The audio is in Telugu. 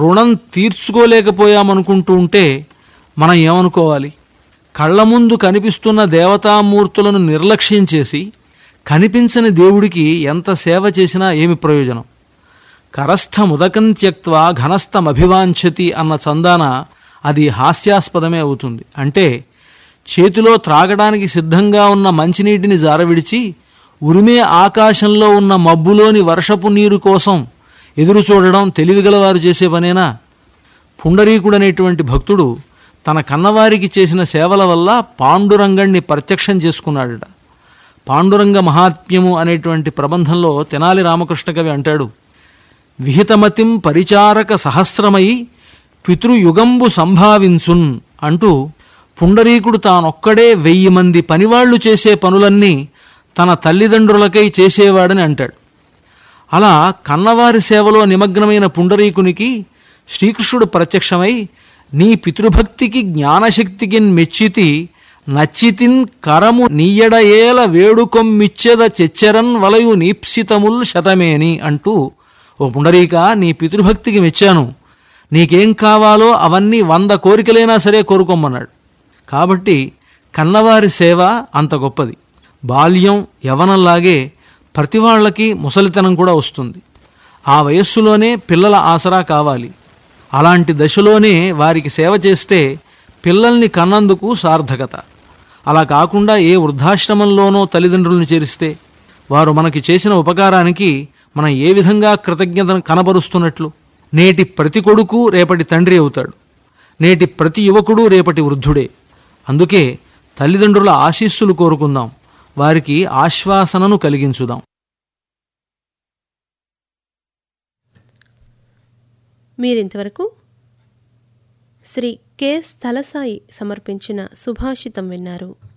రుణం తీర్చుకోలేకపోయామనుకుంటూ ఉంటే మనం ఏమనుకోవాలి కళ్ళ ముందు కనిపిస్తున్న దేవతామూర్తులను నిర్లక్ష్యం చేసి కనిపించని దేవుడికి ఎంత సేవ చేసినా ఏమి ప్రయోజనం కరస్థముదకం త్యక్వా ఘనస్థమభివాంఛతి అన్న చందాన అది హాస్యాస్పదమే అవుతుంది అంటే చేతిలో త్రాగడానికి సిద్ధంగా ఉన్న మంచినీటిని జారవిడిచి ఉరిమే ఆకాశంలో ఉన్న మబ్బులోని వర్షపు నీరు కోసం ఎదురు చూడడం తెలివిగలవారు చేసే పనేనా పుండరీకుడనేటువంటి భక్తుడు తన కన్నవారికి చేసిన సేవల వల్ల పాండురంగణ్ణి ప్రత్యక్షం చేసుకున్నాడట పాండురంగ మహాత్మ్యము అనేటువంటి ప్రబంధంలో తెనాలి రామకృష్ణ కవి అంటాడు విహితమతిం పరిచారక సహస్రమై పితృయుగంబు సంభావించున్ అంటూ పుండరీకుడు తానొక్కడే వెయ్యి మంది పనివాళ్లు చేసే పనులన్నీ తన తల్లిదండ్రులకై చేసేవాడని అంటాడు అలా కన్నవారి సేవలో నిమగ్నమైన పుండరీకునికి శ్రీకృష్ణుడు ప్రత్యక్షమై నీ పితృభక్తికి జ్ఞానశక్తికి మెచ్చితి నచ్చితిన్ కరము నీయడ ఏల వేడుకొమ్మిచ్చెద చెచ్చెరన్ వలయు నీప్సితముల్ శతమేని అంటూ ఓ పుండరీక నీ పితృభక్తికి మెచ్చాను నీకేం కావాలో అవన్నీ వంద కోరికలైనా సరే కోరుకోమన్నాడు కాబట్టి కన్నవారి సేవ అంత గొప్పది బాల్యం యవనంలాగే ప్రతి వాళ్ళకి ముసలితనం కూడా వస్తుంది ఆ వయస్సులోనే పిల్లల ఆసరా కావాలి అలాంటి దశలోనే వారికి సేవ చేస్తే పిల్లల్ని కన్నందుకు సార్థకత అలా కాకుండా ఏ వృద్ధాశ్రమంలోనో తల్లిదండ్రులను చేరిస్తే వారు మనకి చేసిన ఉపకారానికి మనం ఏ విధంగా కృతజ్ఞతను కనబరుస్తున్నట్లు నేటి ప్రతి కొడుకు రేపటి తండ్రి అవుతాడు నేటి ప్రతి యువకుడు రేపటి వృద్ధుడే అందుకే తల్లిదండ్రుల ఆశీస్సులు కోరుకుందాం వారికి ఆశ్వాసనను కలిగించుదాం మీరింతవరకు శ్రీ కె స్థలసాయి సమర్పించిన సుభాషితం విన్నారు